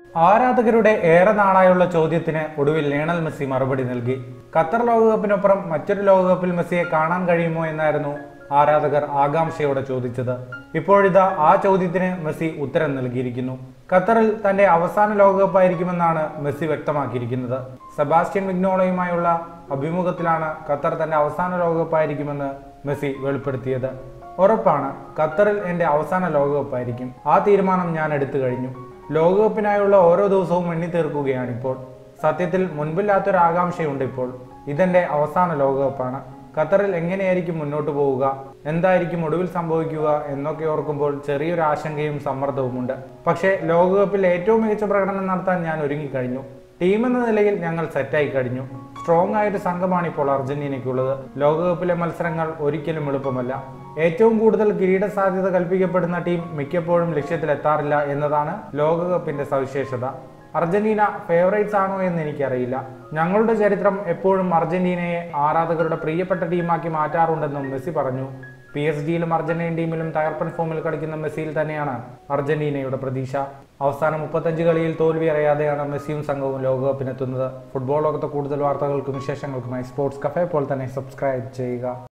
ആരാധകരുടെ ഏറെ നാളായുള്ള ചോദ്യത്തിന് ഒടുവിൽ ലയണൽ മെസ്സി മറുപടി നൽകി ഖത്തർ ലോകകപ്പിനൊപ്പം മറ്റൊരു ലോകകപ്പിൽ മെസ്സിയെ കാണാൻ കഴിയുമോ എന്നായിരുന്നു ആരാധകർ ആകാംക്ഷയോടെ ചോദിച്ചത് ഇപ്പോഴിതാ ആ ചോദ്യത്തിന് മെസ്സി ഉത്തരം നൽകിയിരിക്കുന്നു ഖത്തറിൽ തന്റെ അവസാന ലോകകപ്പായിരിക്കുമെന്നാണ് മെസ്സി വ്യക്തമാക്കിയിരിക്കുന്നത് സെബാസ്റ്റ്യൻ വിഗ്നോളയുമായുള്ള അഭിമുഖത്തിലാണ് ഖത്തർ തന്റെ അവസാന ലോകകപ്പായിരിക്കുമെന്ന് മെസ്സി വെളിപ്പെടുത്തിയത് ഉറപ്പാണ് ഖത്തറിൽ എന്റെ അവസാന ലോകകപ്പായിരിക്കും ആ തീരുമാനം ഞാൻ എടുത്തു കഴിഞ്ഞു ലോകകപ്പിനായുള്ള ഓരോ ദിവസവും എണ്ണി തീർക്കുകയാണ് ഇപ്പോൾ സത്യത്തിൽ മുൻപില്ലാത്തൊരു ആകാംക്ഷയുണ്ട് ഇപ്പോൾ ഇതെന്റെ അവസാന ലോകകപ്പാണ് ഖത്തറിൽ എങ്ങനെയായിരിക്കും മുന്നോട്ട് പോവുക എന്തായിരിക്കും ഒടുവിൽ സംഭവിക്കുക എന്നൊക്കെ ഓർക്കുമ്പോൾ ചെറിയൊരു ആശങ്കയും സമ്മർദ്ദവുമുണ്ട് പക്ഷേ ലോകകപ്പിൽ ഏറ്റവും മികച്ച പ്രകടനം നടത്താൻ ഞാൻ ഒരുങ്ങിക്കഴിഞ്ഞു ടീം എന്ന നിലയിൽ ഞങ്ങൾ സെറ്റായി കഴിഞ്ഞു സ്ട്രോങ് ആയൊരു സംഘമാണ് ഇപ്പോൾ അർജന്റീനയ്ക്കുള്ളത് ലോകകപ്പിലെ മത്സരങ്ങൾ ഒരിക്കലും എളുപ്പമല്ല ഏറ്റവും കൂടുതൽ കിരീട സാധ്യത കൽപ്പിക്കപ്പെടുന്ന ടീം മിക്കപ്പോഴും ലക്ഷ്യത്തിലെത്താറില്ല എന്നതാണ് ലോകകപ്പിന്റെ സവിശേഷത അർജന്റീന ഫേവറേറ്റ്സ് ആണോ എന്ന് എനിക്കറിയില്ല ഞങ്ങളുടെ ചരിത്രം എപ്പോഴും അർജന്റീനയെ ആരാധകരുടെ പ്രിയപ്പെട്ട ടീമാക്കി മാറ്റാറുണ്ടെന്നും മെസ്സി പറഞ്ഞു പി എസ് ജിയിലും അർജന്റീൻ ടീമിലും തകർപ്പൻ ഫോമിൽ കളിക്കുന്ന മെസ്സിയിൽ തന്നെയാണ് അർജന്റീനയുടെ പ്രതീക്ഷ അവസാന മുപ്പത്തഞ്ച് കളിയിൽ തോൽവി അറിയാതെയാണ് മെസ്സിയും സംഘവും ലോകകപ്പിനെത്തുന്നത് ഫുട്ബോൾ ലോകത്തെ കൂടുതൽ വാർത്തകൾക്കും വിശേഷങ്ങൾക്കുമായി സ്പോർട്സ് കഫേ പോലെ തന്നെ സബ്സ്ക്രൈബ് ചെയ്യുക